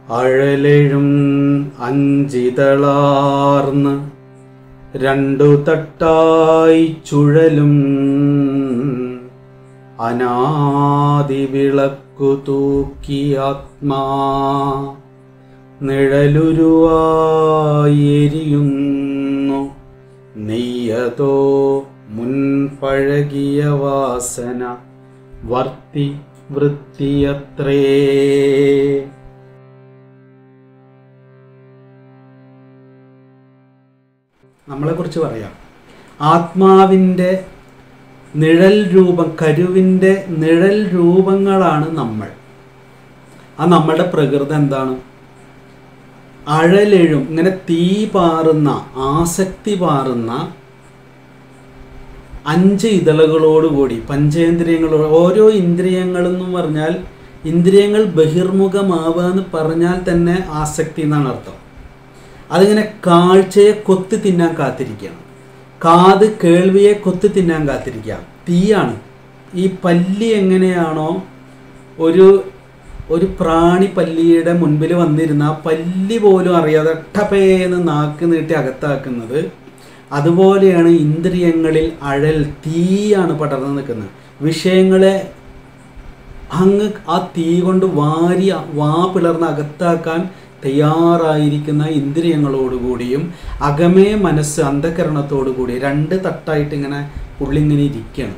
അഴലെഴും അഞ്ചിതളാർന്ന് രണ്ടു തട്ടായി ചുഴലും അനാദി വിളക്കു തൂക്കി ആത്മാ നിഴലുരുവായി എരിയുന്നു നെയ്യതോ മുൻപഴകിയ വാസന വർത്തി വൃത്തിയത്രേ നമ്മളെക്കുറിച്ച് പറയാം ആത്മാവിൻ്റെ നിഴൽ രൂപം കരുവിൻ്റെ നിഴൽ രൂപങ്ങളാണ് നമ്മൾ ആ നമ്മളുടെ പ്രകൃതം എന്താണ് അഴലെഴും ഇങ്ങനെ തീ പാറുന്ന ആസക്തി പാറുന്ന അഞ്ച് ഇതളുകളോടുകൂടി പഞ്ചേന്ദ്രിയങ്ങളോട് ഓരോ ഇന്ദ്രിയങ്ങളെന്നും പറഞ്ഞാൽ ഇന്ദ്രിയങ്ങൾ ബഹിർമുഖമാവുക എന്ന് പറഞ്ഞാൽ തന്നെ ആസക്തി എന്നാണ് അർത്ഥം അതിങ്ങനെ കാഴ്ചയെ കൊത്തി തിന്നാൻ കാത്തിരിക്കുകയാണ് കാത് കേൾവിയെ കൊത്തി തിന്നാൻ കാത്തിരിക്കുക തീയാണ് ഈ പല്ലി എങ്ങനെയാണോ ഒരു ഒരു പ്രാണി പല്ലിയുടെ മുൻപിൽ വന്നിരുന്ന ആ പല്ലി പോലും അറിയാതെ ടപേന്ന് നാക്ക് നീട്ടി അകത്താക്കുന്നത് അതുപോലെയാണ് ഇന്ദ്രിയങ്ങളിൽ അഴൽ തീയാണ് പടർന്നു നിൽക്കുന്നത് വിഷയങ്ങളെ അങ്ങ് ആ തീ കൊണ്ട് വാരി വാ പിളർന്ന് അകത്താക്കാൻ തയ്യാറായിരിക്കുന്ന ഇന്ദ്രിയങ്ങളോടുകൂടിയും അകമേ മനസ്സ് അന്ധകരണത്തോടുകൂടി രണ്ട് തട്ടായിട്ട് ഇങ്ങനെ പുള്ളിങ്ങനെ ഇരിക്കുകയാണ്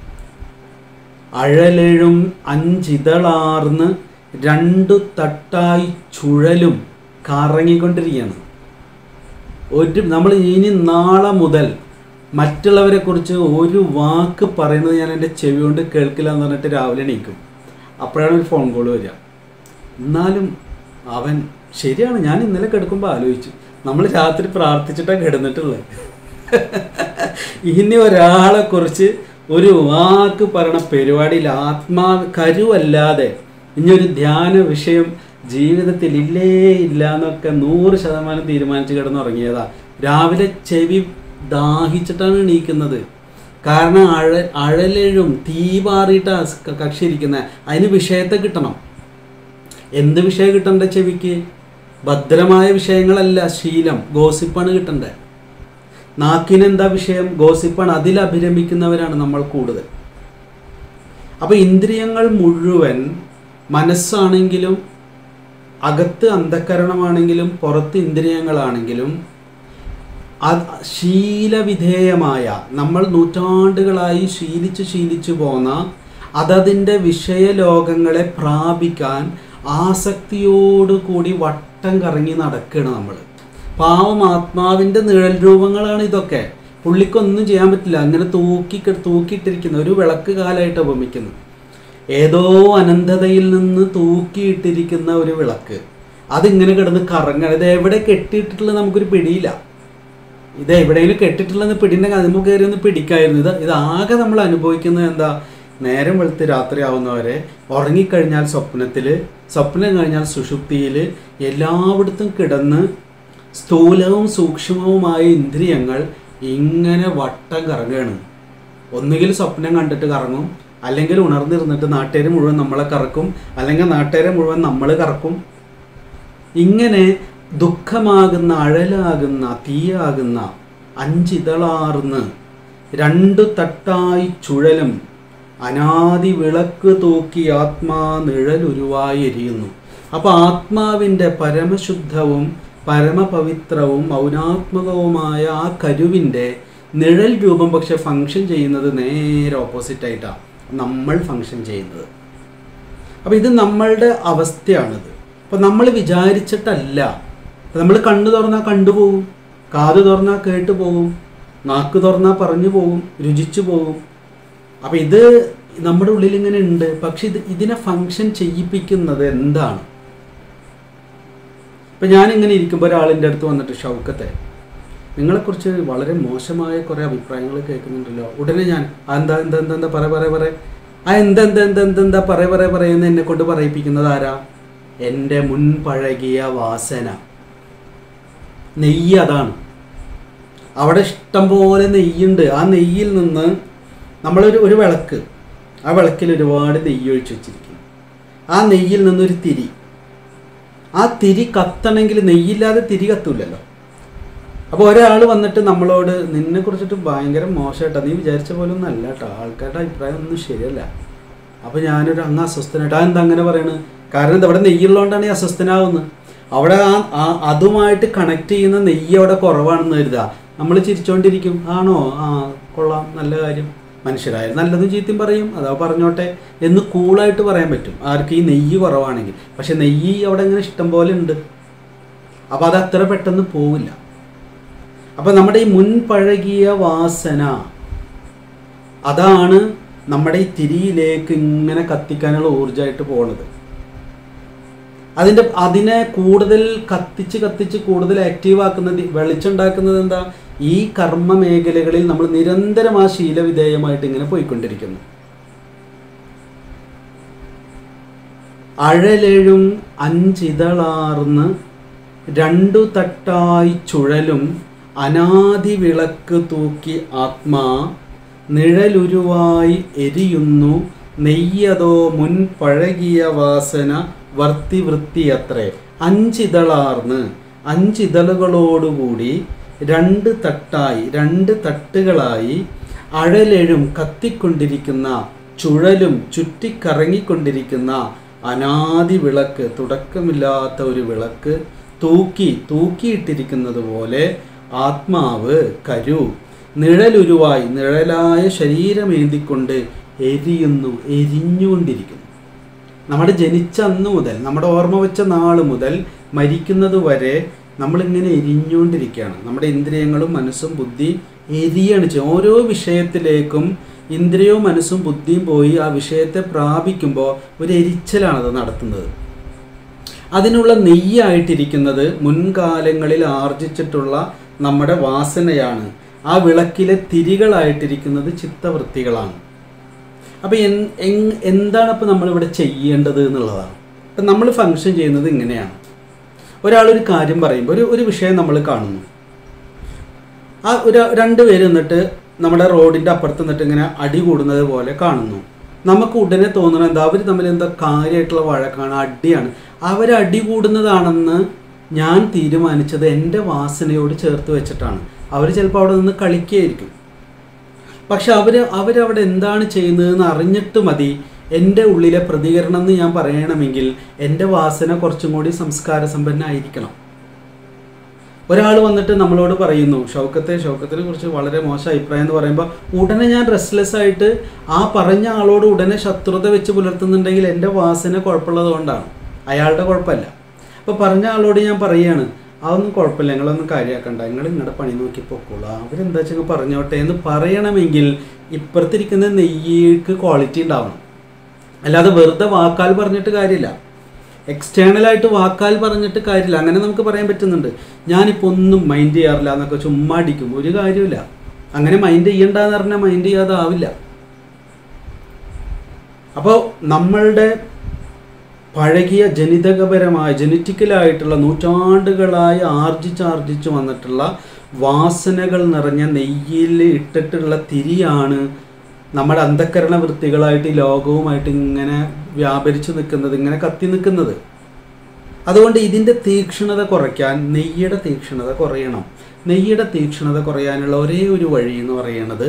അഴലെഴും അഞ്ചിതളാർന്ന് രണ്ടു തട്ടായി ചുഴലും കറങ്ങിക്കൊണ്ടിരിക്കുകയാണ് ഒരു നമ്മൾ ഇനി നാളെ മുതൽ മറ്റുള്ളവരെ കുറിച്ച് ഒരു വാക്ക് പറയുന്നത് ഞാൻ എൻ്റെ ചെവി കൊണ്ട് കേൾക്കില്ല എന്ന് പറഞ്ഞിട്ട് രാവിലെ എണീക്കും അപ്പോഴാണ് ഒരു ഫോൺ കോൾ വരിക എന്നാലും അവൻ ശരിയാണ് ഞാൻ ഇന്നലെ കിടക്കുമ്പോൾ ആലോചിച്ചു നമ്മൾ രാത്രി പ്രാർത്ഥിച്ചിട്ടാണ് കിടന്നിട്ടുള്ളത് ഇനി ഒരാളെ കുറിച്ച് ഒരു വാക്ക് പറയണ പരിപാടിയിൽ ആത്മാ കരുവല്ലാതെ ഇനി ഒരു ധ്യാന വിഷയം ജീവിതത്തിൽ ഇല്ലേ ഇല്ല എന്നൊക്കെ നൂറ് ശതമാനം തീരുമാനിച്ച് കിടന്നുറങ്ങിയതാ രാവിലെ ചെവി ദാഹിച്ചിട്ടാണ് എണീക്കുന്നത് കാരണം അഴ അഴലെഴും തീ പാറിയിട്ടാണ് കക്ഷി ഇരിക്കുന്നത് അതിന് വിഷയത്തെ കിട്ടണം എന്ത് വിഷയം കിട്ടണ്ട ചെവിക്ക് ഭദ്രമായ വിഷയങ്ങളല്ല ശീലം ഗോസിപ്പാണ് കിട്ടണ്ടേ നാക്കിന് എന്താ വിഷയം ഗോസിപ്പാണ് അതിൽ അഭിരമിക്കുന്നവരാണ് നമ്മൾ കൂടുതൽ അപ്പോൾ ഇന്ദ്രിയങ്ങൾ മുഴുവൻ മനസ്സാണെങ്കിലും അകത്ത് അന്ധകരണമാണെങ്കിലും പുറത്ത് ഇന്ദ്രിയങ്ങളാണെങ്കിലും അത് ശീലവിധേയമായ നമ്മൾ നൂറ്റാണ്ടുകളായി ശീലിച്ച് ശീലിച്ചു പോന്ന അതതിൻ്റെ വിഷയലോകങ്ങളെ പ്രാപിക്കാൻ ആസക്തിയോടുകൂടി വട്ടം കറങ്ങി നടക്കുകയാണ് നമ്മൾ പാവം ആത്മാവിൻ്റെ നിഴൽ രൂപങ്ങളാണ് ഇതൊക്കെ പുള്ളിക്കൊന്നും ചെയ്യാൻ പറ്റില്ല അങ്ങനെ തൂക്കി തൂക്കിയിട്ടിരിക്കുന്ന ഒരു വിളക്ക് കാലമായിട്ട് ഉപമിക്കുന്നു ഏതോ അനന്തതയിൽ നിന്ന് തൂക്കിയിട്ടിരിക്കുന്ന ഒരു വിളക്ക് അതിങ്ങനെ കിടന്ന് കറങ്ങുക ഇത് എവിടെ കെട്ടിയിട്ടുള്ളത് നമുക്കൊരു പിടിയില്ല ഇത് എവിടെയെങ്കിലും കെട്ടിട്ടുള്ളതെന്ന് പിടിൻ്റെ അതിമുഖ കയറി ഒന്ന് പിടിക്കായിരുന്നു ഇത് ഇതാകെ നമ്മൾ അനുഭവിക്കുന്നത് എന്താ നേരം വെളുത്ത് രാത്രിയാവുന്നവരെ ഉറങ്ങിക്കഴിഞ്ഞാൽ സ്വപ്നത്തിൽ സ്വപ്നം കഴിഞ്ഞാൽ സുഷുപ്തിയിൽ എല്ലായിടത്തും കിടന്ന് സ്ഥൂലവും സൂക്ഷ്മവുമായ ഇന്ദ്രിയങ്ങൾ ഇങ്ങനെ വട്ടം കറങ്ങുകയാണ് ഒന്നുകിൽ സ്വപ്നം കണ്ടിട്ട് കറങ്ങും അല്ലെങ്കിൽ ഉണർന്നിരുന്നിട്ട് നാട്ടുകാർ മുഴുവൻ നമ്മളെ കറക്കും അല്ലെങ്കിൽ നാട്ടുകാരെ മുഴുവൻ നമ്മൾ കറക്കും ഇങ്ങനെ ദുഃഖമാകുന്ന അഴലാകുന്ന തീയാകുന്ന അഞ്ചിതളാർന്ന് രണ്ടു തട്ടായി ചുഴലും അനാദി വിളക്ക് തൂക്കി ആത്മാ നിഴലുരുവായി എരിയുന്നു അപ്പോൾ ആത്മാവിൻ്റെ പരമശുദ്ധവും പരമപവിത്രവും മൗനാത്മകവുമായ ആ കരുവിൻ്റെ നിഴൽ രൂപം പക്ഷെ ഫങ്ഷൻ ചെയ്യുന്നത് നേരെ ഓപ്പോസിറ്റായിട്ടാണ് നമ്മൾ ഫങ്ഷൻ ചെയ്യുന്നത് അപ്പോൾ ഇത് നമ്മളുടെ അവസ്ഥയാണിത് അപ്പോൾ നമ്മൾ വിചാരിച്ചിട്ടല്ല നമ്മൾ കണ്ണു തുറന്നാൽ കണ്ടുപോകും കാത് തുറന്നാൽ കേട്ടു പോകും നാക്ക് തുറന്നാൽ പറഞ്ഞു പോകും രുചിച്ചു പോകും അപ്പോൾ ഇത് നമ്മുടെ ഉള്ളിൽ ഇങ്ങനെ ഉണ്ട് പക്ഷെ ഇത് ഇതിനെ ഫങ്ഷൻ ചെയ്യിപ്പിക്കുന്നത് എന്താണ് ഇപ്പം ഞാനിങ്ങനെ ഇരിക്കുമ്പോൾ ഒരാളിൻ്റെ അടുത്ത് വന്നിട്ട് ഷൗക്കത്തെ നിങ്ങളെക്കുറിച്ച് വളരെ മോശമായ കുറേ അഭിപ്രായങ്ങൾ കേൾക്കുന്നുണ്ടല്ലോ ഉടനെ ഞാൻ "ആ, എന്താ എന്താ എന്താ എന്താ പറ പറ പറ ആ എന്താ എന്താ എന്താ എന്താ എന്താ പറ പറ പറയുന്ന എന്നെ കൊണ്ട് പറയിപ്പിക്കുന്നത് ആരാ എൻ്റെ മുൻപഴകിയ വാസന നെയ്യ് അതാണ് അവിടെ ഇഷ്ടം പോലെ നെയ്യുണ്ട് ആ നെയ്യിൽ നിന്ന് നമ്മളൊരു ഒരു വിളക്ക് ആ വിളക്കിൽ ഒരുപാട് നെയ്യ് ഒഴിച്ച് വെച്ചിരിക്കും ആ നെയ്യിൽ നിന്നൊരു തിരി ആ തിരി കത്തണമെങ്കിൽ നെയ്യില്ലാതെ തിരി കത്തൂലല്ലോ അപ്പോൾ ഒരാൾ വന്നിട്ട് നമ്മളോട് നിന്നെ കുറിച്ചിട്ട് ഭയങ്കര മോശമായിട്ടാ നീ വിചാരിച്ച പോലെ ഒന്നും അല്ല കേട്ടോ ആൾക്കാരുടെ അഭിപ്രായം ഒന്നും ശരിയല്ല അപ്പോൾ ഞാനൊരു അങ്ങ് അസ്വസ്ഥനായിട്ട് ആ എന്താ അങ്ങനെ പറയണത് കാരണം എന്താ ഇവിടെ നെയ്യുള്ളതുകൊണ്ടാണ് ഈ അസ്വസ്ഥനാവുന്നത് അവിടെ ആ ആ- അതുമായിട്ട് കണക്ട് ചെയ്യുന്ന നെയ്യ് അവിടെ കുറവാണെന്ന് കരുതുക നമ്മൾ ചിരിച്ചോണ്ടിരിക്കും ആണോ ആ കൊള്ളാം നല്ല കാര്യം മനുഷ്യരായ നല്ലതും ചീത്തയും പറയും അതാ പറഞ്ഞോട്ടെ എന്ന് കൂളായിട്ട് പറയാൻ പറ്റും ആർക്ക് ഈ നെയ്യ് കുറവാണെങ്കിൽ പക്ഷെ നെയ്യ് അവിടെ ഇങ്ങനെ ഇഷ്ടം പോലെ ഉണ്ട് അപ്പോൾ അത് അത്ര പെട്ടെന്ന് പോവില്ല അപ്പം നമ്മുടെ ഈ മുൻപഴകിയ വാസന അതാണ് നമ്മുടെ ഈ തിരിയിലേക്ക് ഇങ്ങനെ കത്തിക്കാനുള്ള ഊർജമായിട്ട് പോണത് അതിൻ്റെ അതിനെ കൂടുതൽ കത്തിച്ച് കത്തിച്ച് കൂടുതൽ ആക്റ്റീവ് ആക്കുന്നത് വെളിച്ചുണ്ടാക്കുന്നത് എന്താ ഈ കർമ്മ മേഖലകളിൽ നമ്മൾ നിരന്തരം ആ ശീലവിധേയമായിട്ട് ഇങ്ങനെ പോയിക്കൊണ്ടിരിക്കുന്നു അഴലെഴും അഞ്ചിതളാർന്ന് രണ്ടു തട്ടായി ചുഴലും അനാദി വിളക്ക് തൂക്കി ആത്മാ നിഴലുരുവായി എരിയുന്നു നെയ്യതോ മുൻ പഴകിയ വാസന വർത്തി വൃത്തിയത്രേ അഞ്ചിതളാർന്ന് അഞ്ചിതളുകളോടുകൂടി രണ്ട് തട്ടായി രണ്ട് തട്ടുകളായി അഴലെഴും കത്തിക്കൊണ്ടിരിക്കുന്ന ചുഴലും ചുറ്റിക്കറങ്ങിക്കൊണ്ടിരിക്കുന്ന അനാദി വിളക്ക് തുടക്കമില്ലാത്ത ഒരു വിളക്ക് തൂക്കി തൂക്കിയിട്ടിരിക്കുന്നത് പോലെ ആത്മാവ് കരു നിഴലുരുവായി നിഴലായ ശരീരമേന്തിക്കൊണ്ട് എരിയുന്നു എരിഞ്ഞുകൊണ്ടിരിക്കുന്നു നമ്മുടെ ജനിച്ച അന്ന് മുതൽ നമ്മുടെ ഓർമ്മ വെച്ച നാൾ മുതൽ മരിക്കുന്നത് വരെ നമ്മളിങ്ങനെ എരിഞ്ഞുകൊണ്ടിരിക്കുകയാണ് നമ്മുടെ ഇന്ദ്രിയങ്ങളും മനസ്സും ബുദ്ധിയും എരിയാണ് ചെയ്യുക ഓരോ വിഷയത്തിലേക്കും ഇന്ദ്രിയവും മനസ്സും ബുദ്ധിയും പോയി ആ വിഷയത്തെ പ്രാപിക്കുമ്പോൾ ഒരു എരിച്ചലാണ് അത് നടത്തുന്നത് അതിനുള്ള നെയ്യായിട്ടിരിക്കുന്നത് മുൻകാലങ്ങളിൽ ആർജിച്ചിട്ടുള്ള നമ്മുടെ വാസനയാണ് ആ വിളക്കിലെ തിരികളായിട്ടിരിക്കുന്നത് ചിത്തവൃത്തികളാണ് അപ്പോൾ എന്താണ് അപ്പോൾ നമ്മളിവിടെ ചെയ്യേണ്ടത് എന്നുള്ളതാണ് അപ്പം നമ്മൾ ഫങ്ഷൻ ചെയ്യുന്നത് ഇങ്ങനെയാണ് ഒരാളൊരു കാര്യം പറയുമ്പോൾ ഒരു ഒരു വിഷയം നമ്മൾ കാണുന്നു ആ ഒരു രണ്ട് പേര് നിന്നിട്ട് നമ്മുടെ റോഡിൻ്റെ അപ്പുറത്ത് നിന്നിട്ട് ഇങ്ങനെ അടി കൂടുന്നത് പോലെ കാണുന്നു നമുക്ക് ഉടനെ തോന്നണം എന്താ അവർ തമ്മിൽ എന്താ കാര്യമായിട്ടുള്ള വഴക്കാണ് അടിയാണ് അവർ അടി കൂടുന്നതാണെന്ന് ഞാൻ തീരുമാനിച്ചത് എൻ്റെ വാസനയോട് ചേർത്ത് വെച്ചിട്ടാണ് അവർ ചിലപ്പോൾ അവിടെ നിന്ന് കളിക്കുകയായിരിക്കും പക്ഷെ അവർ അവരവിടെ എന്താണ് ചെയ്യുന്നതെന്ന് അറിഞ്ഞിട്ട് മതി എൻ്റെ ഉള്ളിലെ പ്രതികരണം എന്ന് ഞാൻ പറയണമെങ്കിൽ എൻ്റെ വാസന കുറച്ചും കൂടി സംസ്കാര സമ്പന്നായിരിക്കണം ഒരാൾ വന്നിട്ട് നമ്മളോട് പറയുന്നു ഷൗക്കത്തെ ഷൗക്കത്തിനെ കുറിച്ച് വളരെ മോശം അഭിപ്രായം എന്ന് പറയുമ്പോൾ ഉടനെ ഞാൻ റെസ്റ്റ്ലെസ് ആയിട്ട് ആ പറഞ്ഞ ആളോട് ഉടനെ ശത്രുത വെച്ച് പുലർത്തുന്നുണ്ടെങ്കിൽ എൻ്റെ വാസന കുഴപ്പമുള്ളത് കൊണ്ടാണ് അയാളുടെ കുഴപ്പമല്ല അപ്പോൾ പറഞ്ഞ ആളോട് ഞാൻ പറയുകയാണ് അതൊന്നും കുഴപ്പമില്ല നിങ്ങളൊന്നും കാര്യമാക്കണ്ട നിങ്ങൾ നിങ്ങളുടെ പണി നോക്കി പൊക്കോളൂ അവരെന്താ വെച്ചാൽ പറഞ്ഞോട്ടെ എന്ന് പറയണമെങ്കിൽ ഇപ്പുറത്തിരിക്കുന്ന നെയ്യ്ക്ക് ക്വാളിറ്റി ഉണ്ടാവണം അല്ലാതെ വെറുതെ വാക്കാൽ പറഞ്ഞിട്ട് കാര്യമില്ല എക്സ്റ്റേണലായിട്ട് വാക്കാൽ പറഞ്ഞിട്ട് കാര്യമില്ല അങ്ങനെ നമുക്ക് പറയാൻ പറ്റുന്നുണ്ട് ഞാനിപ്പോൾ ഒന്നും മൈൻഡ് ചെയ്യാറില്ല എന്നൊക്കെ ചുമ്മാ അടിക്കും ഒരു കാര്യമില്ല അങ്ങനെ മൈൻഡ് ചെയ്യണ്ടെന്ന് പറഞ്ഞാൽ മൈൻഡ് ചെയ്യാതാവില്ല അപ്പോൾ നമ്മളുടെ പഴകിയ ജനിതകപരമായ ജനറ്റിക്കലായിട്ടുള്ള നൂറ്റാണ്ടുകളായി ആർജിച്ചാർജിച്ച് വന്നിട്ടുള്ള വാസനകൾ നിറഞ്ഞ നെയ്യിൽ ഇട്ടിട്ടുള്ള തിരിയാണ് നമ്മുടെ അന്ധക്കരണ വൃത്തികളായിട്ട് ഈ ലോകവുമായിട്ട് ഇങ്ങനെ വ്യാപരിച്ചു നിൽക്കുന്നത് ഇങ്ങനെ കത്തി നിൽക്കുന്നത് അതുകൊണ്ട് ഇതിൻ്റെ തീക്ഷ്ണത കുറയ്ക്കാൻ നെയ്യുടെ തീക്ഷ്ണത കുറയണം നെയ്യുടെ തീക്ഷ്ണത കുറയാനുള്ള ഒരേ ഒരു വഴി എന്ന് പറയുന്നത്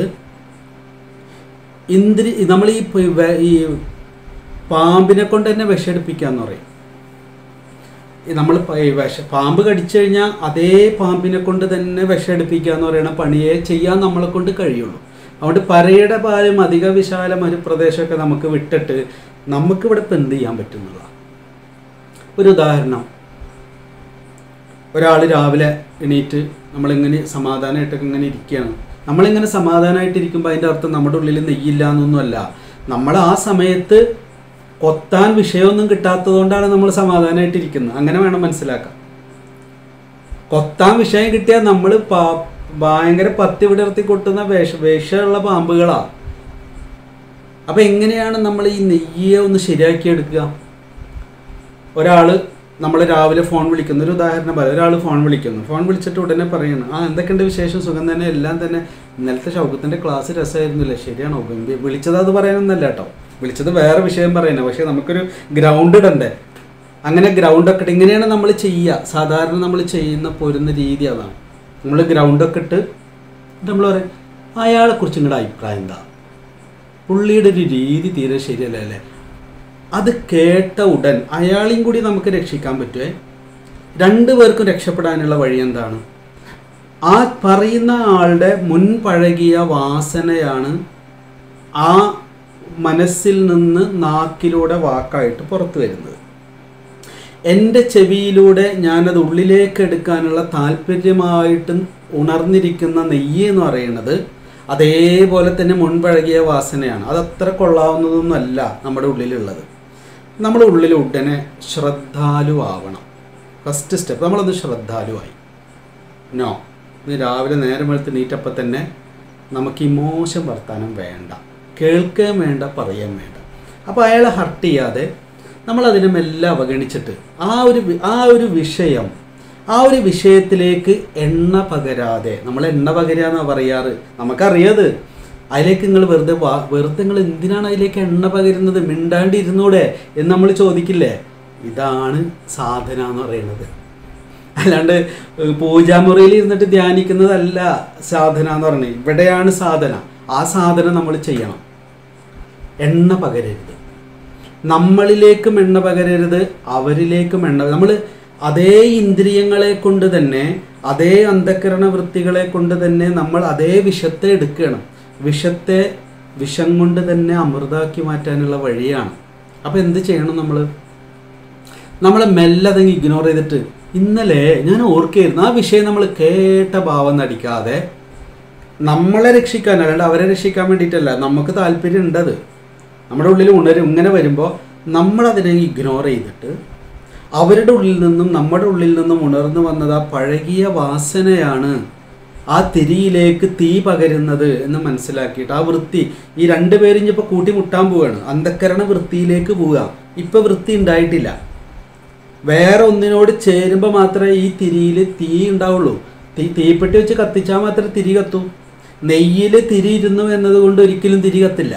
ഇന്ദ്രി നമ്മൾ ഈ പ- വെ- ഈ പാമ്പിനെ കൊണ്ട് തന്നെ വിഷമെടുപ്പിക്കാന്ന് പറയും നമ്മൾ വിഷ പാമ്പ് കടിച്ചു കഴിഞ്ഞാൽ അതേ പാമ്പിനെ കൊണ്ട് തന്നെ വിഷമെടുപ്പിക്കുക എന്ന് പറയുന്ന പണിയെ ചെയ്യാൻ നമ്മളെ കൊണ്ട് കഴിയുള്ളൂ അതുകൊണ്ട് പരയുടെ പാലും അധിക വിശാലം ഒരു പ്രദേശമൊക്കെ നമുക്ക് വിട്ടിട്ട് നമുക്കിവിടെ ഇപ്പം എന്ത് ചെയ്യാൻ പറ്റുന്നുള്ള ഒരു ഉദാഹരണം ഒരാൾ രാവിലെ എണീറ്റ് നമ്മളിങ്ങനെ സമാധാനമായിട്ടൊക്കെ ഇങ്ങനെ ഇരിക്കുകയാണ് നമ്മളിങ്ങനെ സമാധാനമായിട്ടിരിക്കുമ്പോൾ അതിൻ്റെ അർത്ഥം നമ്മുടെ ഉള്ളിൽ നെയ്യില്ല എന്നൊന്നുമല്ല നമ്മൾ ആ സമയത്ത് കൊത്താൻ വിഷയമൊന്നും കിട്ടാത്തതുകൊണ്ടാണ് നമ്മൾ സമാധാനമായിട്ടിരിക്കുന്നത് അങ്ങനെ വേണം മനസ്സിലാക്കാൻ കൊത്താൻ വിഷയം കിട്ടിയാൽ നമ്മൾ ഭയങ്കര പത്തി വിടർത്തി കൊട്ടുന്ന വിഷ വിഷമുള്ള പാമ്പുകളാ അപ്പൊ എങ്ങനെയാണ് നമ്മൾ ഈ നെയ്യെ ഒന്ന് ശരിയാക്കി എടുക്കുക ഒരാള് നമ്മൾ രാവിലെ ഫോൺ വിളിക്കുന്നു ഒരു ഉദാഹരണം പറയാം ഒരാൾ ഫോൺ വിളിക്കുന്നു ഫോൺ വിളിച്ചിട്ട് ഉടനെ പറയുന്നു ആ എന്തൊക്കെയുണ്ട് വിശേഷം സുഖം തന്നെ എല്ലാം തന്നെ ഇന്നലത്തെ ഷൗക്കത്തിന്റെ ക്ലാസ് രസമായിരുന്നില്ല ശരിയാണോ ഗംഭീർ വിളിച്ചത് അത് പറയാനൊന്നല്ല കേട്ടോ വിളിച്ചത് വേറെ വിഷയം പറയുന്നത് പക്ഷെ നമുക്കൊരു ഗ്രൗണ്ട് ഇടണ്ടേ അങ്ങനെ ഗ്രൗണ്ടൊക്കെ ഇട്ട് ഇങ്ങനെയാണ് നമ്മൾ ചെയ്യുക സാധാരണ നമ്മൾ ചെയ്യുന്ന പോരുന്ന രീതി അതാണ് നമ്മൾ ഗ്രൗണ്ടൊക്കെ ഇട്ട് നമ്മൾ പറയും അയാളെക്കുറിച്ച് നിങ്ങളുടെ അഭിപ്രായം എന്താ പുള്ളിയുടെ ഒരു രീതി തീരെ ശരിയല്ല അല്ലേ അത് കേട്ട ഉടൻ അയാളെയും കൂടി നമുക്ക് രക്ഷിക്കാൻ പറ്റുമേ രണ്ടു പേർക്കും രക്ഷപ്പെടാനുള്ള വഴി എന്താണ് ആ പറയുന്ന ആളുടെ മുൻ പഴകിയ വാസനയാണ് ആ മനസ്സിൽ നിന്ന് നാക്കിലൂടെ വാക്കായിട്ട് പുറത്തു വരുന്നത് എൻ്റെ ചെവിയിലൂടെ ഞാനത് ഉള്ളിലേക്ക് എടുക്കാനുള്ള താല്പര്യമായിട്ട് ഉണർന്നിരിക്കുന്ന നെയ്യ് എന്ന് പറയുന്നത് അതേപോലെ തന്നെ മുൻപഴകിയ വാസനയാണ് അത് അത്ര കൊള്ളാവുന്നതൊന്നുമല്ല നമ്മുടെ ഉള്ളിലുള്ളത് നമ്മുടെ ഉള്ളിൽ ഉടനെ ശ്രദ്ധാലു ആവണം ഫസ്റ്റ് സ്റ്റെപ്പ് നമ്മളൊന്ന് ശ്രദ്ധാലുവായി നോ ഇന്ന് രാവിലെ നേരം വെളുത്ത് നീറ്റപ്പം തന്നെ നമുക്ക് ഈ മോശം വർത്താനം വേണ്ട കേൾക്കുകയും വേണ്ട പറയുകയും വേണ്ട അപ്പോൾ അയാളെ ഹർട്ട് ചെയ്യാതെ നമ്മൾ അതിനെ മെല്ലെ അവഗണിച്ചിട്ട് ആ ഒരു വി- ആ ഒരു വിഷയം ആ ഒരു വിഷയത്തിലേക്ക് എണ്ണ പകരാതെ നമ്മൾ എണ്ണ പകരുക എന്നാണ് പറയാറ് നമുക്കറിയത് അതിലേക്ക് നിങ്ങൾ വെറുതെ വാ- വെറുതെ നിങ്ങൾ എന്തിനാണ് അതിലേക്ക് എണ്ണ പകരുന്നത് മിണ്ടാണ്ട് ഇരുന്നൂടെ എന്ന് നമ്മൾ ചോദിക്കില്ലേ ഇതാണ് സാധന എന്ന് പറയുന്നത് അല്ലാണ്ട് ഏഹ്, പൂജാമുറിയിൽ ഇരുന്നിട്ട് ധ്യാനിക്കുന്നതല്ല സാധന എന്ന് പറയുന്നത് ഇവിടെയാണ് സാധന ആ സാധന നമ്മൾ ചെയ്യണം എണ്ണ പകരരുത് നമ്മളിലേക്കും എണ്ണ പകരരുത് അവരിലേക്കും എണ്ണ നമ്മൾ അതേ ഇന്ദ്രിയങ്ങളെ കൊണ്ട് തന്നെ അതേ അന്ധകരണ വൃത്തികളെ കൊണ്ട് തന്നെ നമ്മൾ അതേ വിഷത്തെ എടുക്കണം വിഷത്തെ വിഷം കൊണ്ട് തന്നെ അമൃതാക്കി മാറ്റാനുള്ള വഴിയാണ് അപ്പോൾ എന്ത് ചെയ്യണം നമ്മൾ നമ്മളെ മെല്ലെ അതങ്ങ് ഇഗ്നോർ ചെയ്തിട്ട് ഇന്നലെ ഞാൻ ഓർക്കായിരുന്നു ആ വിഷയം നമ്മൾ കേട്ട ഭാവം നടിക്കാതെ നമ്മളെ രക്ഷിക്കാൻ അല്ലാണ്ട് അവരെ രക്ഷിക്കാൻ വേണ്ടിയിട്ടല്ല നമുക്ക് താല്പര്യം ഉണ്ടത് നമ്മുടെ ഉള്ളിൽ ഉണരും ഇങ്ങനെ വരുമ്പോൾ നമ്മളതിനെ ഇഗ്നോർ ചെയ്തിട്ട് അവരുടെ ഉള്ളിൽ നിന്നും നമ്മുടെ ഉള്ളിൽ നിന്നും ഉണർന്നു വന്നത് ആ പഴകിയ വാസനയാണ് ആ തിരിയിലേക്ക് തീ പകരുന്നത് എന്ന് മനസ്സിലാക്കിയിട്ട് ആ വൃത്തി ഈ രണ്ടുപേരും ഇപ്പോൾ കൂട്ടിമുട്ടാൻ പോവുകയാണ് അന്ധക്കരണ വൃത്തിയിലേക്ക് പോവുക ഇപ്പം വൃത്തി ഉണ്ടായിട്ടില്ല വേറെ ഒന്നിനോട് ചേരുമ്പോൾ മാത്രമേ ഈ തിരിയിൽ തീ ഉണ്ടാവുള്ളൂ തീ തീപ്പെട്ടി വെച്ച് കത്തിച്ചാൽ മാത്രമേ തിരി കത്തൂ നെയ്യിൽ തിരി ഇരുന്നു എന്നതുകൊണ്ട് ഒരിക്കലും തിരി കത്തില്ല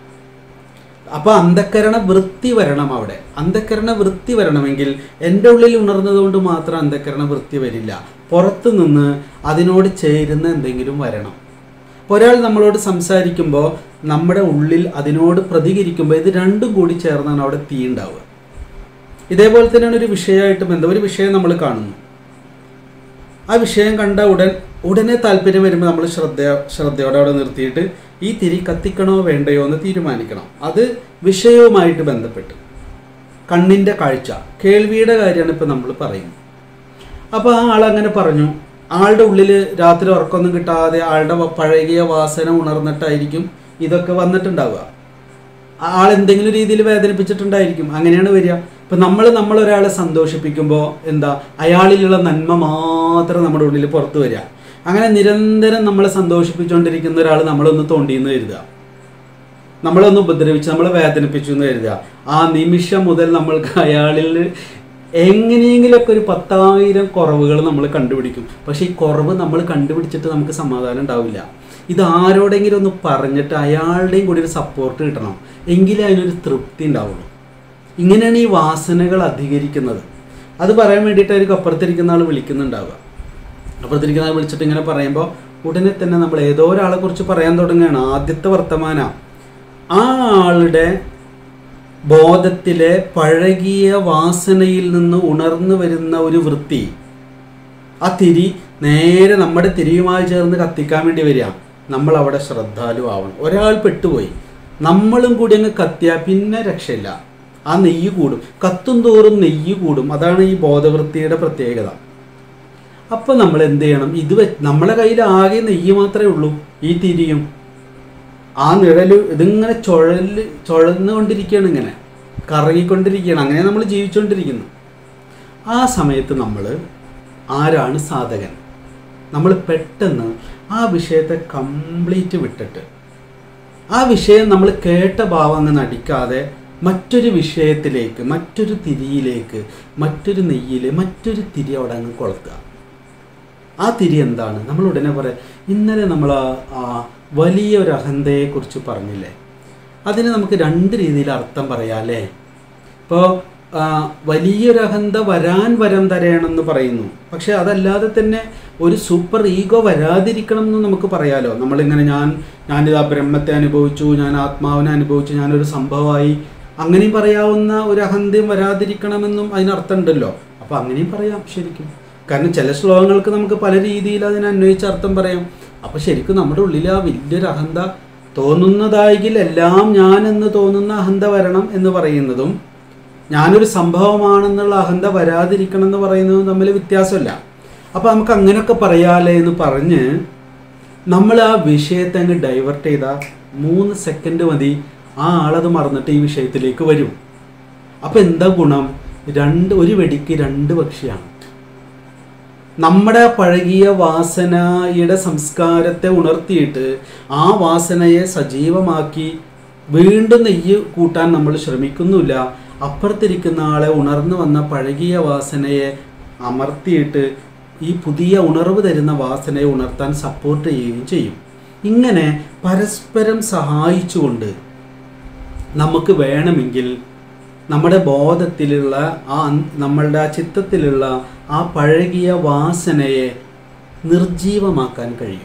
അപ്പോൾ അന്ധക്കരണ വൃത്തി വരണം അവിടെ അന്ധക്കരണ വൃത്തി വരണമെങ്കിൽ എൻ്റെ ഉള്ളിൽ ഉണർന്നതുകൊണ്ട് മാത്രം അന്ധക്കരണ വൃത്തി വരില്ല പുറത്തു നിന്ന് അതിനോട് ചേരുന്ന എന്തെങ്കിലും വരണം അപ്പോൾ ഒരാൾ നമ്മളോട് സംസാരിക്കുമ്പോൾ നമ്മുടെ ഉള്ളിൽ അതിനോട് പ്രതികരിക്കുമ്പോൾ ഇത് രണ്ടും കൂടി ചേർന്നാണ് അവിടെ തീ ഉണ്ടാവുക ഇതേപോലെ തന്നെയാണ് ഒരു വിഷയമായിട്ട് ബന്ധം ഒരു വിഷയം നമ്മൾ കാണുന്നു ആ വിഷയം കണ്ട ഉടൻ ഉടനെ താല്പര്യം വരുമ്പോൾ നമ്മൾ ശ്രദ്ധ ശ്രദ്ധയോടെ അവിടെ നിർത്തിയിട്ട് ഈ തിരി കത്തിക്കണോ വേണ്ടയോ എന്ന് തീരുമാനിക്കണം അത് വിഷയവുമായിട്ട് ബന്ധപ്പെട്ട് കണ്ണിൻ്റെ കാഴ്ച കേൾവിയുടെ കാര്യമാണ് ഇപ്പോൾ നമ്മൾ പറയുന്നത് അപ്പോൾ ആ ആളങ്ങനെ പറഞ്ഞു ആളുടെ ഉള്ളിൽ രാത്രി ഉറക്കമൊന്നും കിട്ടാതെ ആളുടെ വ- പഴകിയ വാസന ഉണർന്നിട്ടായിരിക്കും ഇതൊക്കെ വന്നിട്ടുണ്ടാവുക ആ ആൾ എന്തെങ്കിലും രീതിയിൽ വേദനിപ്പിച്ചിട്ടുണ്ടായിരിക്കും അങ്ങനെയാണ് വരിക ഇപ്പം നമ്മൾ നമ്മൾ ഒരാളെ സന്തോഷിപ്പിക്കുമ്പോൾ എന്താ അയാളിലുള്ള നന്മ മാത്രം നമ്മുടെ ഉള്ളിൽ പുറത്തു വരിക അങ്ങനെ നിരന്തരം നമ്മളെ സന്തോഷിപ്പിച്ചുകൊണ്ടിരിക്കുന്ന ഒരാൾ നമ്മളൊന്ന് തോണ്ടിയെന്ന് കരുതുക നമ്മളൊന്ന് ഉപദ്രവിച്ച് നമ്മളെ വേദനിപ്പിച്ചു എന്ന് കരുതുക ആ നിമിഷം മുതൽ നമ്മൾക്ക് അയാളിൽ എങ്ങനെയെങ്കിലുമൊക്കെ ഒരു പത്തായിരം കുറവുകൾ നമ്മൾ കണ്ടുപിടിക്കും പക്ഷേ ഈ കുറവ് നമ്മൾ കണ്ടുപിടിച്ചിട്ട് നമുക്ക് സമാധാനം ഉണ്ടാവില്ല ഇത് ആരോടെങ്കിലും ഒന്ന് പറഞ്ഞിട്ട് അയാളുടെയും കൂടി ഒരു സപ്പോർട്ട് കിട്ടണം എങ്കിലേ അതിനൊരു തൃപ്തി ഉണ്ടാവുള്ളൂ ഇങ്ങനെയാണ് ഈ വാസനകൾ അധികരിക്കുന്നത് അത് പറയാൻ വേണ്ടിയിട്ടായിരിക്കും അപ്പുറത്തിരിക്കുന്ന ആൾ വിളിക്കുന്നുണ്ടാവുക അപ്പുറത്തിരിക്കുന്ന ആൾ വിളിച്ചിട്ട് ഇങ്ങനെ പറയുമ്പോൾ ഉടനെ തന്നെ നമ്മൾ ഏതോ ഒരാളെ കുറിച്ച് പറയാൻ തുടങ്ങുകയാണ് ആദ്യത്തെ വർത്തമാന ആ ആളുടെ ബോധത്തിലെ പഴകിയ വാസനയിൽ നിന്ന് ഉണർന്നു വരുന്ന ഒരു വൃത്തി ആ തിരി നേരെ നമ്മുടെ തിരിയുമായി ചേർന്ന് കത്തിക്കാൻ വേണ്ടി വരിക നമ്മൾ അവിടെ ശ്രദ്ധാലു ആവണം ഒരാൾ പെട്ടുപോയി നമ്മളും കൂടി അങ്ങ് കത്തിയാൽ പിന്നെ രക്ഷയില്ല ആ നെയ്യ് കൂടും കത്തും തോറും നെയ്യ് കൂടും അതാണ് ഈ ബോധവൃത്തിയുടെ പ്രത്യേകത അപ്പോൾ നമ്മൾ എന്ത് ചെയ്യണം ഇത് വെ നമ്മളെ കയ്യിൽ ആകെ നെയ്യ് മാത്രമേ ഉള്ളൂ ഈ തിരിയും ആ നിഴല് ഇതിങ്ങനെ ചുഴല് ചുഴന്നുകൊണ്ടിരിക്കുകയാണ് ഇങ്ങനെ കറങ്ങിക്കൊണ്ടിരിക്കുകയാണ് അങ്ങനെ നമ്മൾ ജീവിച്ചുകൊണ്ടിരിക്കുന്നു ആ സമയത്ത് നമ്മൾ ആരാണ് സാധകൻ നമ്മൾ പെട്ടെന്ന് ആ വിഷയത്തെ കംപ്ലീറ്റ് വിട്ടിട്ട് ആ വിഷയം നമ്മൾ കേട്ട ഭാവം അങ്ങ് നടിക്കാതെ മറ്റൊരു വിഷയത്തിലേക്ക് മറ്റൊരു തിരിയിലേക്ക് മറ്റൊരു നെയ്യിൽ മറ്റൊരു തിരി അവിടെ അങ്ങ് കൊളുത്തുക ആ തിരി എന്താണ് നമ്മൾ ഉടനെ പറയാം ഇന്നലെ നമ്മൾ ആ ആ വലിയ ഒരു അഹന്തയെക്കുറിച്ച് പറഞ്ഞില്ലേ അതിന് നമുക്ക് രണ്ട് രീതിയിൽ അർത്ഥം പറയാം അല്ലേ ഇപ്പോൾ ആ, വലിയൊരു അഹന്ത വരാൻ വരം തരയണമെന്ന് പറയുന്നു പക്ഷെ അതല്ലാതെ തന്നെ ഒരു സൂപ്പർ ഈഗോ വരാതിരിക്കണം എന്ന് നമുക്ക് പറയാലോ നമ്മളിങ്ങനെ ഞാൻ ഞാനിതാ ബ്രഹ്മത്തെ അനുഭവിച്ചു ഞാൻ ആത്മാവിനെ അനുഭവിച്ചു ഞാനൊരു സംഭവമായി അങ്ങനെയും പറയാവുന്ന ഒരു അഹന്തയും വരാതിരിക്കണമെന്നും അതിനർത്ഥമുണ്ടല്ലോ അപ്പോൾ അങ്ങനെയും പറയാം ശരിക്കും കാരണം ചില ശ്ലോകങ്ങൾക്ക് നമുക്ക് പല രീതിയിൽ അതിനെ അന്വയിച്ച അർത്ഥം പറയാം അപ്പോൾ ശരിക്കും നമ്മുടെ ഉള്ളിൽ ആ വലിയൊരു അഹന്ത തോന്നുന്നതായെങ്കിൽ എല്ലാം ഞാൻ എന്ന് തോന്നുന്ന അഹന്ത വരണം എന്ന് പറയുന്നതും ഞാനൊരു സംഭവമാണെന്നുള്ള അഹന്ത വരാതിരിക്കണം എന്ന് പറയുന്നതും തമ്മിൽ വ്യത്യാസമില്ല അപ്പോൾ നമുക്ക് അങ്ങനെയൊക്കെ പറയാലേ എന്ന് പറഞ്ഞ് നമ്മൾ ആ വിഷയത്തെ അങ്ങ് ഡൈവേർട്ട് ചെയ്താൽ മൂന്ന് സെക്കൻഡ് മതി ആ ആളത് മറന്നിട്ട് ഈ വിഷയത്തിലേക്ക് വരും അപ്പോൾ എന്താ ഗുണം രണ്ട് ഒരു വെടിക്ക് രണ്ട് പക്ഷിയാണ് നമ്മുടെ പഴകിയ വാസനയുടെ സംസ്കാരത്തെ ഉണർത്തിയിട്ട് ആ വാസനയെ സജീവമാക്കി വീണ്ടും നെയ്യ് കൂട്ടാൻ നമ്മൾ ശ്രമിക്കുന്നില്ല അപ്പുറത്തിരിക്കുന്ന ആളെ ഉണർന്നു വന്ന പഴകിയ വാസനയെ അമർത്തിയിട്ട് ഈ പുതിയ ഉണർവ് തരുന്ന വാസനയെ ഉണർത്താൻ സപ്പോർട്ട് ചെയ്യുകയും ചെയ്യും ഇങ്ങനെ പരസ്പരം സഹായിച്ചുകൊണ്ട് നമുക്ക് വേണമെങ്കിൽ നമ്മുടെ ബോധത്തിലുള്ള ആ അന്- നമ്മളുടെ ആ ചിത്തത്തിലുള്ള ആ പഴകിയ വാസനയെ നിർജീവമാക്കാൻ കഴിയും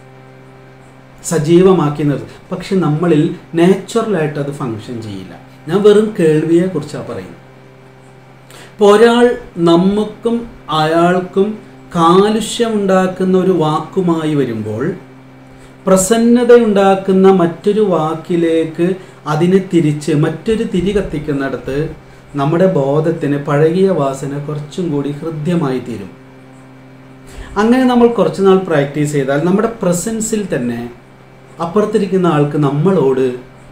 സജീവമാക്കി നിർത്തും പക്ഷെ നമ്മളിൽ നാച്ചുറലായിട്ട് അത് ഫങ്ഷൻ ചെയ്യില്ല ഞാൻ വെറും കേൾവിയെ കുറിച്ചാണ് പറയുന്നത് ഇപ്പോൾ ഒരാൾ നമുക്കും അയാൾക്കും കാലുഷ്യമുണ്ടാക്കുന്ന ഒരു വാക്കുമായി വരുമ്പോൾ പ്രസന്നതയുണ്ടാക്കുന്ന മറ്റൊരു വാക്കിലേക്ക് അതിനെ തിരിച്ച് മറ്റൊരു തിരി കത്തിക്കുന്നിടത്ത് നമ്മുടെ ബോധത്തിന് പഴകിയ വാസന കുറച്ചും കൂടി ഹൃദ്യമായി തീരും അങ്ങനെ നമ്മൾ കുറച്ച് നാൾ പ്രാക്ടീസ് ചെയ്താൽ നമ്മുടെ പ്രസൻസിൽ തന്നെ അപ്പുറത്തിരിക്കുന്ന ആൾക്ക് നമ്മളോട്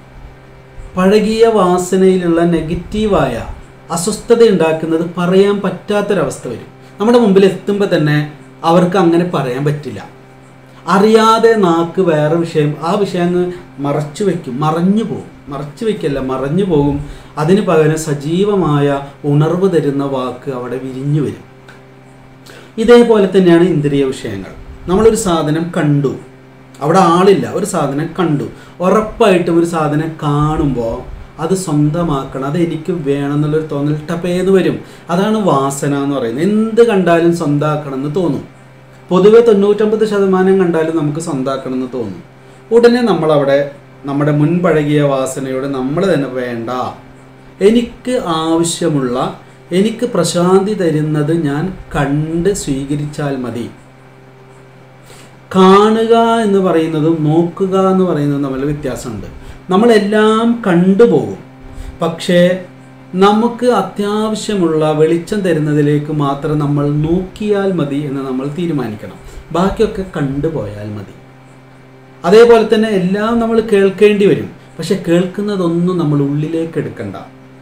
പഴകിയ വാസനയിലുള്ള നെഗറ്റീവായ അസ്വസ്ഥത ഉണ്ടാക്കുന്നത് പറയാൻ പറ്റാത്തൊരവസ്ഥ വരും നമ്മുടെ മുമ്പിൽ എത്തുമ്പോൾ തന്നെ അവർക്ക് അങ്ങനെ പറയാൻ പറ്റില്ല അറിയാതെ നാക്ക് വേറെ വിഷയം ആ വിഷയം അങ്ങ് മറച്ചു വയ്ക്കും മറഞ്ഞു പോകും മറച്ചു വയ്ക്കല്ല മറഞ്ഞു പോകും അതിന് പകരം സജീവമായ ഉണർവ് തരുന്ന വാക്ക് അവിടെ വിരിഞ്ഞു വരും ഇതേപോലെ തന്നെയാണ് ഇന്ദ്രിയ വിഷയങ്ങൾ നമ്മളൊരു സാധനം കണ്ടു അവിടെ ആളില്ല ഒരു സാധനം കണ്ടു ഉറപ്പായിട്ടും ഒരു സാധനം കാണുമ്പോൾ അത് സ്വന്തമാക്കണം അത് എനിക്ക് വേണം എന്നുള്ളൊരു തോന്നൽ ടപ്പേന്ന് വരും അതാണ് വാസന എന്ന് പറയുന്നത് എന്ത് കണ്ടാലും സ്വന്തമാക്കണം എന്ന് തോന്നും പൊതുവെ തൊണ്ണൂറ്റൊമ്പത് ശതമാനം കണ്ടാലും നമുക്ക് സ്വന്തമാക്കണം എന്ന് തോന്നും ഉടനെ നമ്മളവിടെ നമ്മുടെ മുൻപഴകിയ വാസനയോട് നമ്മൾ തന്നെ വേണ്ട എനിക്ക് ആവശ്യമുള്ള എനിക്ക് പ്രശാന്തി തരുന്നത് ഞാൻ കണ്ട് സ്വീകരിച്ചാൽ മതി കാണുക എന്ന് പറയുന്നതും നോക്കുക എന്ന് പറയുന്നതും തമ്മിൽ വ്യത്യാസമുണ്ട് നമ്മളെല്ലാം കണ്ടുപോകും പക്ഷേ നമുക്ക് അത്യാവശ്യമുള്ള വെളിച്ചം തരുന്നതിലേക്ക് മാത്രം നമ്മൾ നോക്കിയാൽ മതി എന്ന് നമ്മൾ തീരുമാനിക്കണം ബാക്കിയൊക്കെ കണ്ടുപോയാൽ മതി അതേപോലെ തന്നെ എല്ലാം നമ്മൾ കേൾക്കേണ്ടി വരും പക്ഷെ കേൾക്കുന്നതൊന്നും നമ്മൾ ഉള്ളിലേക്ക് എടുക്കണ്ട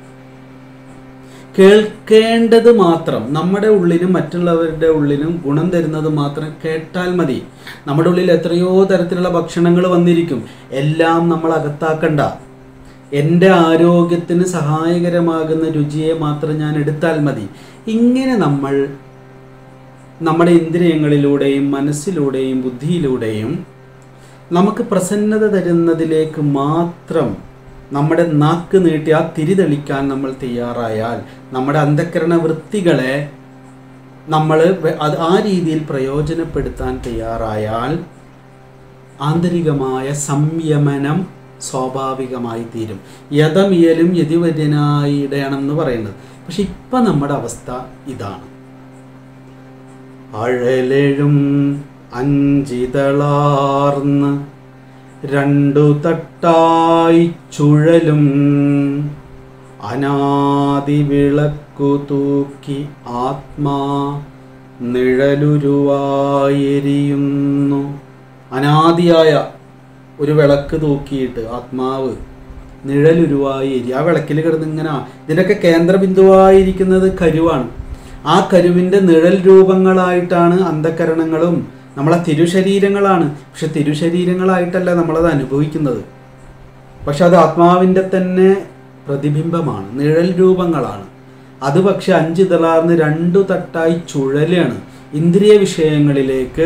കേൾക്കേണ്ടത് മാത്രം നമ്മുടെ ഉള്ളിനും മറ്റുള്ളവരുടെ ഉള്ളിനും ഗുണം തരുന്നത് മാത്രം കേട്ടാൽ മതി നമ്മുടെ ഉള്ളിൽ എത്രയോ തരത്തിലുള്ള ഭക്ഷണങ്ങൾ വന്നിരിക്കും എല്ലാം നമ്മൾ അകത്താക്കണ്ട എൻ്റെ ആരോഗ്യത്തിന് സഹായകരമാകുന്ന രുചിയെ മാത്രം ഞാൻ എടുത്താൽ മതി ഇങ്ങനെ നമ്മൾ നമ്മുടെ ഇന്ദ്രിയങ്ങളിലൂടെയും മനസ്സിലൂടെയും ബുദ്ധിയിലൂടെയും നമുക്ക് പ്രസന്നത തരുന്നതിലേക്ക് മാത്രം നമ്മുടെ നാക്ക് നീട്ടി ആ തിരി തെളിക്കാൻ നമ്മൾ തയ്യാറായാൽ നമ്മുടെ അന്ധക്കരണ വൃത്തികളെ നമ്മൾ വെ- അത് ആ രീതിയിൽ പ്രയോജനപ്പെടുത്താൻ തയ്യാറായാൽ ആന്തരികമായ സംയമനം സ്വാഭാവികമായി തീരും യഥമിയലും യതിവര്യനായിടണം എന്ന് പറയുന്നത് പക്ഷെ ഇപ്പം നമ്മുടെ അവസ്ഥ ഇതാണ് അഴലെഴും അഞ്ചിതളാർന്ന് രണ്ടു തട്ടായി ചുഴലും അനാദി വിളക്കു തൂക്കി ആത്മാ നിഴലുരുവായെരിയുന്നു അനാദിയായ ഒരു വിളക്ക് തൂക്കിയിട്ട് ആത്മാവ് നിഴലുരുവായി എരി ആ വിളക്കിൽ കിടന്ന് ഇങ്ങനെ ഇതിൻ്റെയൊക്കെ കേന്ദ്രബിന്ദുവായിരിക്കുന്നത് കരുവാണ് ആ കരുവിൻ്റെ നിഴൽ രൂപങ്ങളായിട്ടാണ് അന്ധകരണങ്ങളും നമ്മളെ തിരുശരീരങ്ങളാണ് പക്ഷെ തിരുശരീരങ്ങളായിട്ടല്ല നമ്മളത് അനുഭവിക്കുന്നത് പക്ഷെ അത് ആത്മാവിൻ്റെ തന്നെ പ്രതിബിംബമാണ് നിഴൽ രൂപങ്ങളാണ് അത് പക്ഷെ അഞ്ച് തളാർന്ന് രണ്ടു തട്ടായി ചുഴലാണ് ഇന്ദ്രിയ വിഷയങ്ങളിലേക്ക്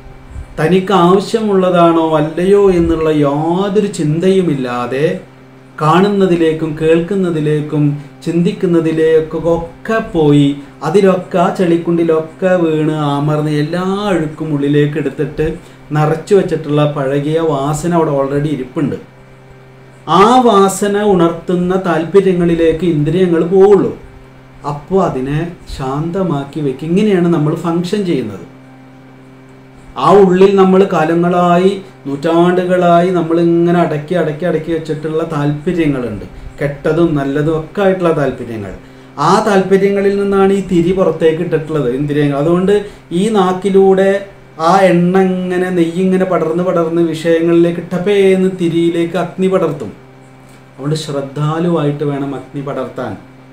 തനിക്ക് ആവശ്യമുള്ളതാണോ അല്ലയോ എന്നുള്ള യാതൊരു ചിന്തയുമില്ലാതെ കാണുന്നതിലേക്കും കേൾക്കുന്നതിലേക്കും ചിന്തിക്കുന്നതിലേക്കും ഒക്കെ പോയി അതിലൊക്കെ ആ ചെളിക്കുണ്ടിലൊക്കെ വീണ് ആമർന്ന് എല്ലാ അഴുക്കും ഉള്ളിലേക്ക് എടുത്തിട്ട് നിറച്ചു വെച്ചിട്ടുള്ള പഴകിയ വാസന അവിടെ ഓൾറെഡി ഇരിപ്പുണ്ട് ആ വാസന ഉണർത്തുന്ന താല്പര്യങ്ങളിലേക്ക് ഇന്ദ്രിയങ്ങൾ പോവുള്ളൂ അപ്പോൾ അതിനെ ശാന്തമാക്കി വെക്കും ഇങ്ങനെയാണ് നമ്മൾ ഫങ്ഷൻ ചെയ്യുന്നത് ആ ഉള്ളിൽ നമ്മൾ കാലങ്ങളായി നൂറ്റാണ്ടുകളായി നമ്മൾ ഇങ്ങനെ അടക്കി അടക്കി അടക്കി വെച്ചിട്ടുള്ള താല്പര്യങ്ങളുണ്ട് കെട്ടതും നല്ലതും ഒക്കെ ആയിട്ടുള്ള താല്പര്യങ്ങൾ ആ താല്പര്യങ്ങളിൽ നിന്നാണ് ഈ തിരി പുറത്തേക്ക് ഇട്ടിട്ടുള്ളത് ഇന്ദ്രിയങ്ങൾ അതുകൊണ്ട് ഈ നാക്കിലൂടെ ആ എണ്ണ ഇങ്ങനെ നെയ്യിങ്ങനെ പടർന്ന് പടർന്ന് വിഷയങ്ങളിലേക്ക് ടപ്പേന്ന് തിരിയിലേക്ക് അഗ്നി പടർത്തും അതുകൊണ്ട് ശ്രദ്ധാലുവായിട്ട് വേണം അഗ്നി പടർത്താൻ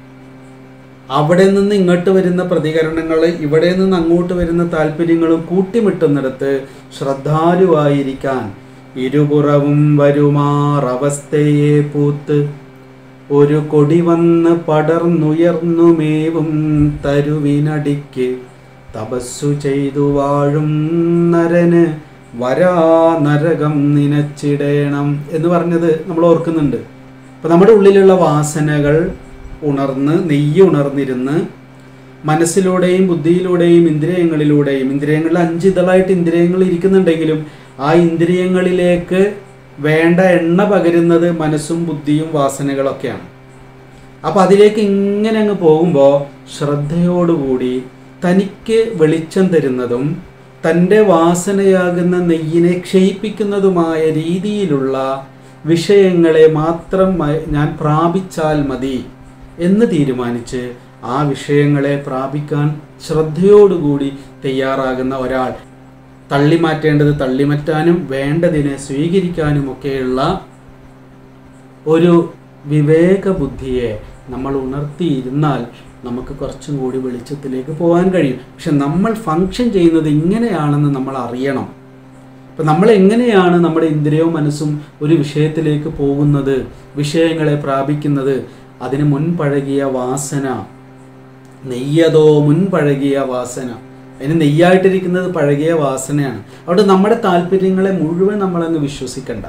അവിടെ നിന്ന് ഇങ്ങോട്ട് വരുന്ന പ്രതികരണങ്ങൾ ഇവിടെ നിന്ന് അങ്ങോട്ട് വരുന്ന താല്പര്യങ്ങളും കൂട്ടിമുട്ടുന്നിടത്ത് ശ്രദ്ധാലുവായിരിക്കാൻ ഇരുപുറവും വരുമാറവസ്ഥയെ പൂത്ത് ഒരു കൊടി വന്ന് പടർന്നുയർന്നുമേവും തരുവിനടിക്ക് തപസ്സു ചെയ്തു വാഴും നരന് വരാ നരകം നിനച്ചിടേണം എന്ന് പറഞ്ഞത് നമ്മൾ ഓർക്കുന്നുണ്ട് അപ്പം നമ്മുടെ ഉള്ളിലുള്ള വാസനകൾ ഉണർന്ന് നെയ്യ് ഉണർന്നിരുന്ന് മനസ്സിലൂടെയും ബുദ്ധിയിലൂടെയും ഇന്ദ്രിയങ്ങളിലൂടെയും ഇന്ദ്രിയങ്ങളിൽ അഞ്ച് ഇതളായിട്ട് ഇന്ദ്രിയങ്ങൾ ഇരിക്കുന്നുണ്ടെങ്കിലും ആ ഇന്ദ്രിയങ്ങളിലേക്ക് വേണ്ട എണ്ണ പകരുന്നത് മനസ്സും ബുദ്ധിയും വാസനകളൊക്കെയാണ് അപ്പം അതിലേക്ക് ഇങ്ങനെ അങ്ങ് പോകുമ്പോൾ ശ്രദ്ധയോടുകൂടി തനിക്ക് വെളിച്ചം തരുന്നതും തൻ്റെ വാസനയാകുന്ന നെയ്യിനെ ക്ഷയിപ്പിക്കുന്നതുമായ രീതിയിലുള്ള വിഷയങ്ങളെ മാത്രം മ- ഞാൻ പ്രാപിച്ചാൽ മതി എന്ന് തീരുമാനിച്ച് ആ വിഷയങ്ങളെ പ്രാപിക്കാൻ ശ്രദ്ധയോടുകൂടി തയ്യാറാകുന്ന ഒരാൾ തള്ളിമാറ്റേണ്ടത് തള്ളിമാറ്റാനും വേണ്ടതിനെ സ്വീകരിക്കാനുമൊക്കെയുള്ള ഒരു വിവേക ബുദ്ധിയെ നമ്മൾ ഉണർത്തിയിരുന്നാൽ നമുക്ക് കുറച്ചും കൂടി വെളിച്ചത്തിലേക്ക് പോകാൻ കഴിയും പക്ഷെ നമ്മൾ ഫങ്ഷൻ ചെയ്യുന്നത് ഇങ്ങനെയാണെന്ന് നമ്മൾ അറിയണം ഇപ്പം നമ്മൾ എങ്ങനെയാണ് നമ്മുടെ ഇന്ദ്രിയവും മനസ്സും ഒരു വിഷയത്തിലേക്ക് പോകുന്നത് വിഷയങ്ങളെ പ്രാപിക്കുന്നത് അതിന് മുൻപഴകിയ വാസന നെയ്യതോ മുൻപഴകിയ വാസന അതിന് നെയ്യായിട്ടിരിക്കുന്നത് പഴകിയ വാസനയാണ് അവിടെ നമ്മുടെ താല്പര്യങ്ങളെ മുഴുവൻ നമ്മളങ്ങ് വിശ്വസിക്കണ്ട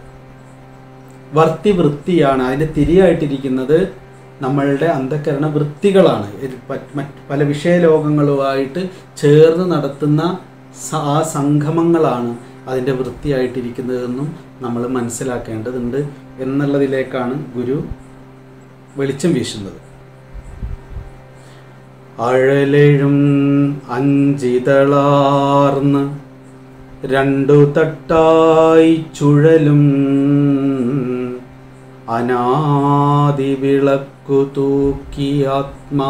വർത്തി വൃത്തിയാണ് അതിൻ്റെ തിരിയായിട്ടിരിക്കുന്നത് നമ്മളുടെ അന്ധകരണ വൃത്തികളാണ് ഇത് പ- മറ്റ് പല വിഷയലോകങ്ങളുമായിട്ട് ചേർന്ന് നടത്തുന്ന സ- ആ സംഗമങ്ങളാണ് അതിൻ്റെ വൃത്തിയായിട്ടിരിക്കുന്നതെന്നും നമ്മൾ മനസ്സിലാക്കേണ്ടതുണ്ട് എന്നുള്ളതിലേക്കാണ് ഗുരു വെളിച്ചം വീശുന്നത് അഴലെഴും അഞ്ചിതളാർന്ന് രണ്ടു തട്ടായി ചുഴലും അനാദി വിളക്കു തൂക്കി ആത്മാ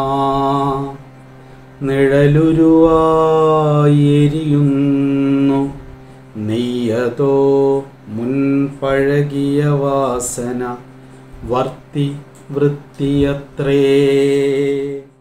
നിഴലുരുവായി എരിയുന്നു നെയ്യതോ മുൻപഴകിയ വാസന വർത്തി വൃത്തിയത്രേ